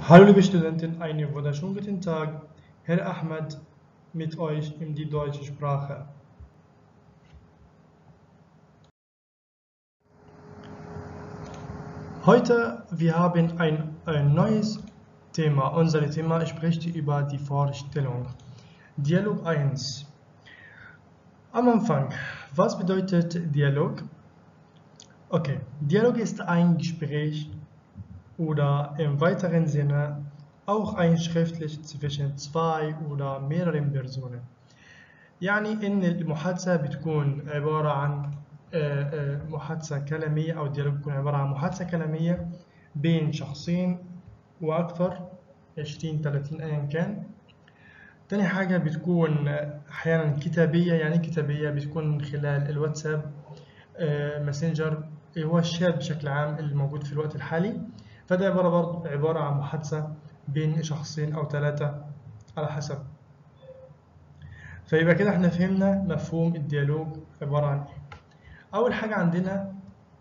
Hallo liebe Studenten, einen wunderschönen guten Tag. Herr Ahmed mit euch in die deutsche Sprache. Heute wir haben ein, ein neues Thema. Unser Thema spricht über die Vorstellung. Dialog 1. Am Anfang, was bedeutet Dialog? Okay, Dialog ist ein Gespräch oder im weiteren Sinne auch ein schriftlich zwischen zwei oder mehreren Personen. يعني إن المحادثة بتكون عبارة عن محادثة كلامية أو الديالوج بيكون عبارة عن محادثة كلامية بين شخصين وأكثر 20 30 أيا كان. تاني حاجة بتكون أحيانا كتابية يعني كتابية بتكون من خلال الواتساب ماسنجر هو الشات بشكل عام اللي موجود في الوقت الحالي فده عبارة برضه عبارة عن محادثة بين شخصين أو ثلاثة على حسب فيبقى كده احنا فهمنا مفهوم الديالوج عبارة عن ايه أول حاجة عندنا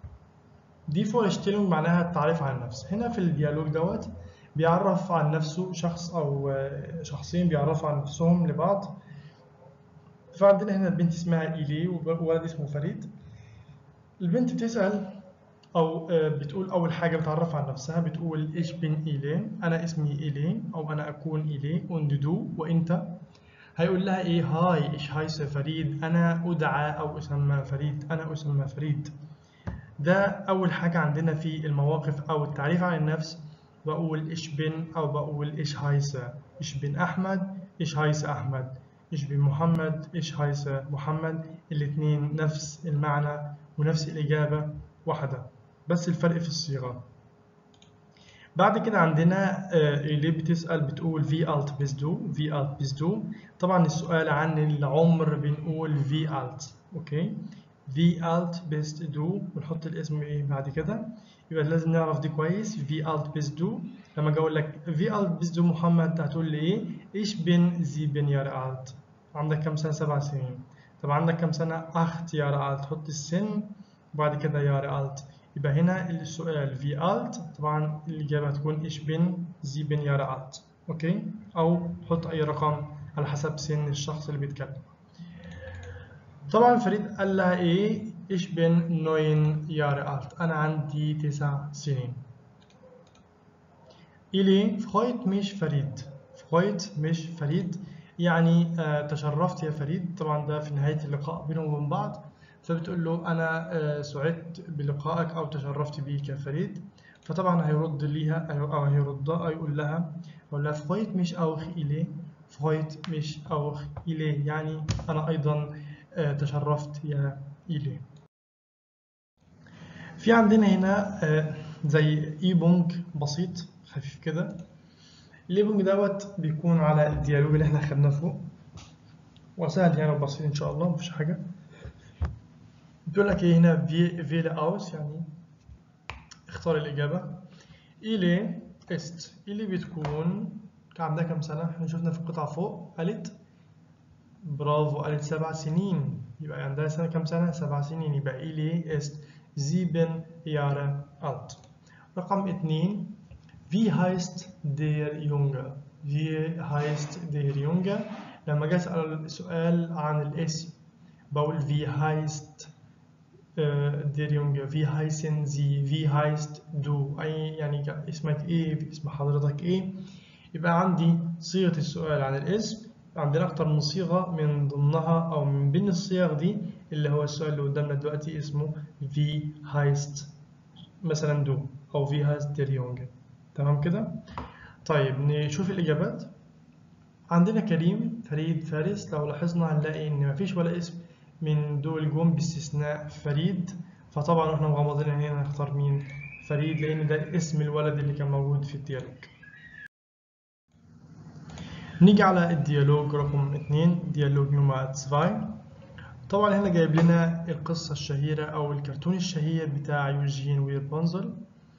دي فورشتيلونج معناها التعريف عن النفس هنا في الديالوج دوت بيعرف عن نفسه شخص أو شخصين بيعرفوا عن نفسهم لبعض فعندنا هنا البنت اسمها إيلي وولد اسمه فريد البنت بتسأل أو بتقول أول حاجة بتعرف عن نفسها بتقول إيش بن إيلين أنا اسمي إيلين أو أنا أكون إيلين und du وأنت هيقول لها إيه هاي إيش هايس فريد أنا أدعى أو أسمى فريد أنا أسمى فريد ده أول حاجة عندنا في المواقف أو التعريف عن النفس بقول إيش بن أو بقول إيش هايس إيش بن أحمد إيش هايس أحمد إيش بن محمد إيش هايس محمد الاتنين نفس المعنى ونفس الإجابة واحدة بس الفرق في الصيغة بعد كده عندنا اللي بتسأل بتقول في الت بس دو في الت بس دو طبعا السؤال عن العمر بنقول في الت اوكي في الت بس دو بنحط الاسم ايه بعد كده يبقى لازم نعرف دي كويس في الت بس دو لما اجي اقول لك في الت بس دو محمد هتقول لي ايه ايش بن زي بن يار الت عندك كم سنة سبع سنين طب عندك كم سنة أخت يار الت حط السن وبعد كده يار الت يبقى هنا السؤال في الت طبعا الإجابة هتكون إيش بن زي بن يار الت أوكي أو حط أي رقم على حسب سن الشخص اللي بيتكلم طبعا فريد قال لها إيه إيش بن نوين يار الت أنا عندي تسع سنين إلي فرويت مش فريد فرويت مش فريد يعني آه تشرفت يا فريد طبعا ده في نهاية اللقاء بينهم وبين بعض فبتقول له أنا سعدت بلقائك أو تشرفت بيك يا فريد فطبعا هيرد ليها أو هيردها يقول لها يقول لها فرويت مش أوخ إليه فرويت مش أوخ إليه يعني أنا أيضا تشرفت يا إليه في عندنا هنا زي إيبونج بسيط خفيف كده الإيبونج دوت بيكون على الديالوج اللي احنا خدناه فوق وسهل يعني وبسيط إن شاء الله مفيش حاجة بيقول لك ايه هنا في فيلا اوس يعني اختار الإجابة إلي است إلي بتكون كان عندها كم سنة؟ احنا شفنا في القطعة فوق قالت برافو قالت سبع سنين يبقى عندها سنة كم سنة؟ سبع سنين يبقى إلي است sieben Jahre alt رقم اتنين Wie heißt der Junge؟ Wie heißt der Junge؟ لما جاي أسأل سؤال عن الاسم بقول wie heißt der Junge wie heißen Sie wie heißt du أي يعني اسمك إيه اسم حضرتك إيه يبقى عندي صيغة السؤال عن الاسم عندنا أكتر من صيغة من ضمنها أو من بين الصيغ دي اللي هو السؤال اللي قدامنا دلوقتي اسمه wie heißt مثلا du أو wie heißt der Junge تمام كده طيب نشوف الإجابات عندنا كريم فريد فارس لو لاحظنا هنلاقي إن مفيش ولا اسم من دول جم باستثناء فريد فطبعا احنا مغمضين عينينا نختار مين فريد لان ده اسم الولد اللي كان موجود في الديالوج نيجي على الديالوج رقم اتنين ديالوج نمرة 2 طبعا هنا جايب لنا القصة الشهيرة أو الكرتون الشهير بتاع يوجين ويربونزل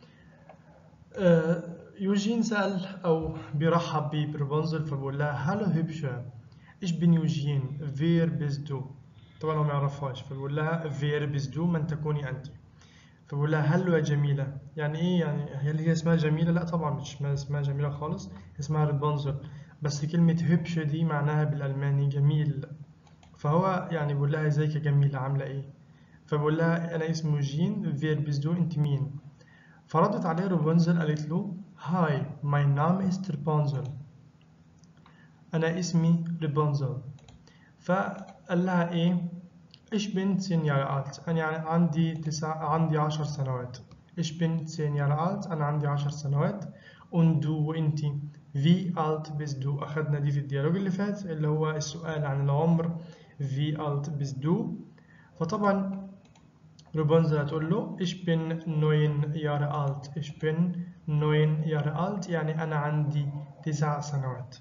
آه يوجين سأل أو بيرحب برابنزل فبقول لها هالو هيبشا إيش بن يوجين فير بيز دو طبعا هو ما يعرفهاش فبيقول لها فير بيز دو من تكوني أنت فبقول لها هلو يا جميلة يعني إيه يعني هل هي اسمها جميلة؟ لا طبعا مش اسمها جميلة خالص اسمها ريبونزل بس كلمة هبش دي معناها بالألماني جميل فهو يعني بقول لها ازيك يا جميلة عاملة ايه فبقول لها أنا اسمي جين فير بيزدو أنت مين فردت عليه رابنزل قالت له هاي ماي نام است رابنزل أنا اسمي رابنزل فقال لها إيه إيش بن zehn Jahre alt أنا يعني عندي تسع عندي عشر سنوات إيش بن zehn Jahre alt أنا عندي عشر سنوات und du وأنتي wie alt bist du أخدنا دي في الديالوج اللي فات اللي هو السؤال عن العمر wie alt bist du فطبعا Rapunzel هتقول له ich bin neun Jahre alt ich bin neun Jahre alt يعني أنا عندي تسع سنوات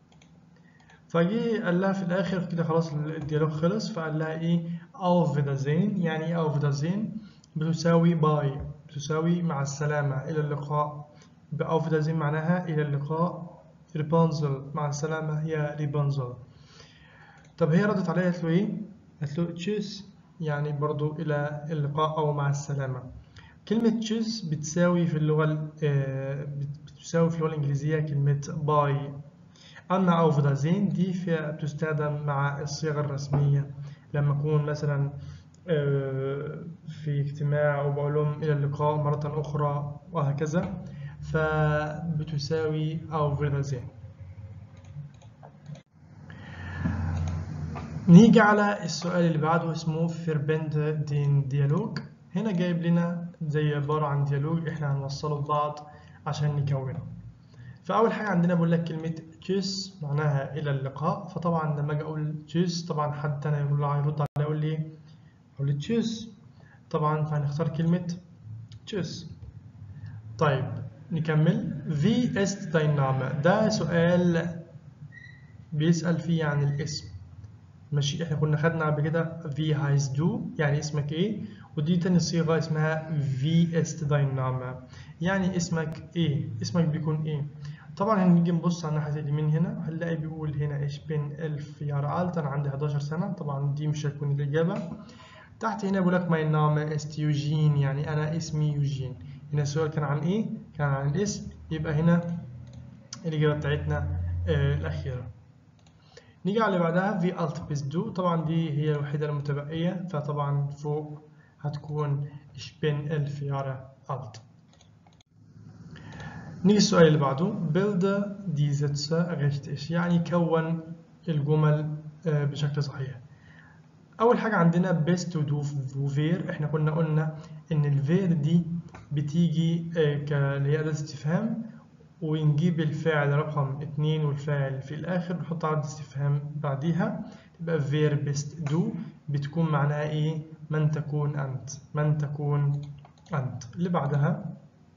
فجه قال لها في الآخر كده خلاص الديالوج خلص فقال لها إيه auf Wiedersehen يعني إيه auf Wiedersehen بتساوي باي بتساوي مع السلامة إلى اللقاء auf Wiedersehen معناها إلى اللقاء ريبونزل مع السلامة هي ريبونزل طب هي ردت عليه قالت له إيه؟ قالت له تشيس يعني برضو إلى اللقاء أو مع السلامة كلمة تشيس بتساوي في اللغة بتساوي في اللغة الإنجليزية كلمة باي أما أوف دازين دي فيها بتستخدم مع الصيغة الرسمية لما أكون مثلا في اجتماع وبقول لهم إلى اللقاء مرة أخرى وهكذا فبتساوي أوف دازين نيجي على السؤال اللي بعده اسمه فيربند دين ديالوج هنا جايب لنا زي عبارة عن ديالوج احنا هنوصله ببعض عشان نكونه فأول حاجة عندنا بقول لك كلمة تشيس معناها إلى اللقاء فطبعا لما أجي أقول تشيس طبعا حد تاني يقول يرد عليا يقول لي أقول تشيس طبعا فهنختار كلمة تشيس طيب نكمل في است داين نام ده سؤال بيسأل فيه عن الاسم ماشي احنا كنا خدنا قبل كده في هايز دو يعني اسمك ايه ودي تاني صيغة اسمها في است داين نام يعني اسمك ايه اسمك بيكون ايه طبعا هنيجي نبص على ناحية اليمين هنا هنلاقي بيقول هنا ايش بين الف يار الت انا عندي 11 سنة طبعا دي مش هتكون الإجابة تحت هنا بيقول لك ماي نام است يوجين يعني انا اسمي يوجين هنا السؤال كان عن ايه كان عن الاسم يبقى هنا الإجابة بتاعتنا آه الأخيرة نيجي على اللي بعدها في الت بيس دو طبعا دي هي الوحيدة المتبقية فطبعا فوق هتكون ich bin elf Jahre alt نيجي السؤال اللي بعده build die Sätze richtig يعني كون الجمل بشكل صحيح أول حاجة عندنا best to do وفير احنا كنا قلنا إن الفير دي بتيجي اللي هي أداة استفهام ونجيب الفاعل رقم اتنين والفاعل في الآخر نحط علامة استفهام بعديها تبقى فير بيست دو بتكون معناها إيه؟ من تكون أنت من تكون أنت اللي بعدها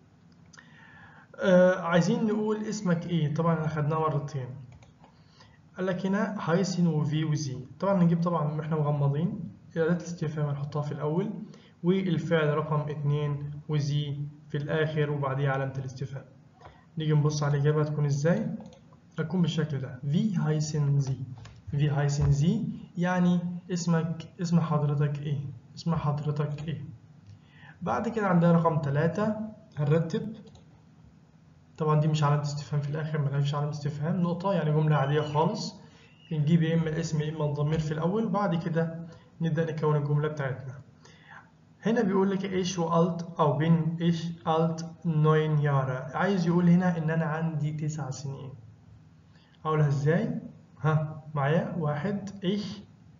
آه عايزين نقول اسمك إيه؟ طبعا أخدناه مرتين قال لك هنا هايسين وفي وزي طبعا نجيب طبعا احنا مغمضين أداة الاستفهام هنحطها في الأول والفعل رقم اتنين وزي في الآخر وبعديها علامة الاستفهام نيجي نبص على الإجابة هتكون إزاي؟ هتكون بالشكل ده في هايسن زي في هايسن زي يعني اسمك اسم حضرتك إيه؟ اسم حضرتك إيه؟ بعد كده عندنا رقم تلاتة هنرتب طبعا دي مش علامة استفهام في الآخر ملهاش علامة استفهام نقطة يعني جملة عادية خالص نجيب يا إما الاسم يا إما الضمير في الأول وبعد كده نبدأ نكون الجملة بتاعتنا هنا بيقول لك ايش والت او بين ايش الت نوين يارا عايز يقول هنا ان انا عندي تسع سنين اقولها ازاي ها معايا واحد ايش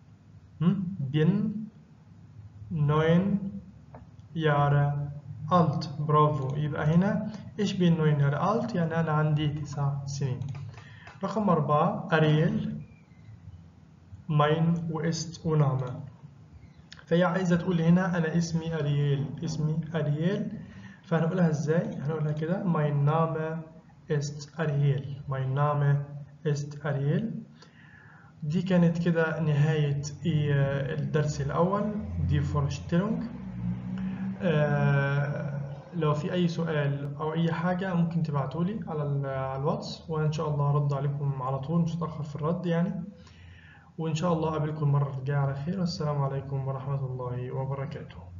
بين نوين يارا الت برافو يبقى هنا ايش بين نوين يارا الت يعني انا عندي تسع سنين رقم أربعة أريل ماين وإست ونعمة فهي عايزة تقول هنا أنا اسمي أرييل اسمي أرييل فهنقولها إزاي؟ هنقولها كده mein Name ist أرييل mein Name ist أرييل دي كانت كده نهاية الدرس الأول دي فورشتيلونج آه لو في أي سؤال أو أي حاجة ممكن تبعتولي على الواتس وإن شاء الله أرد عليكم على طول مش هتأخر في الرد يعني وإن شاء الله أقابلكم المرة الجاية على خير والسلام عليكم ورحمة الله وبركاته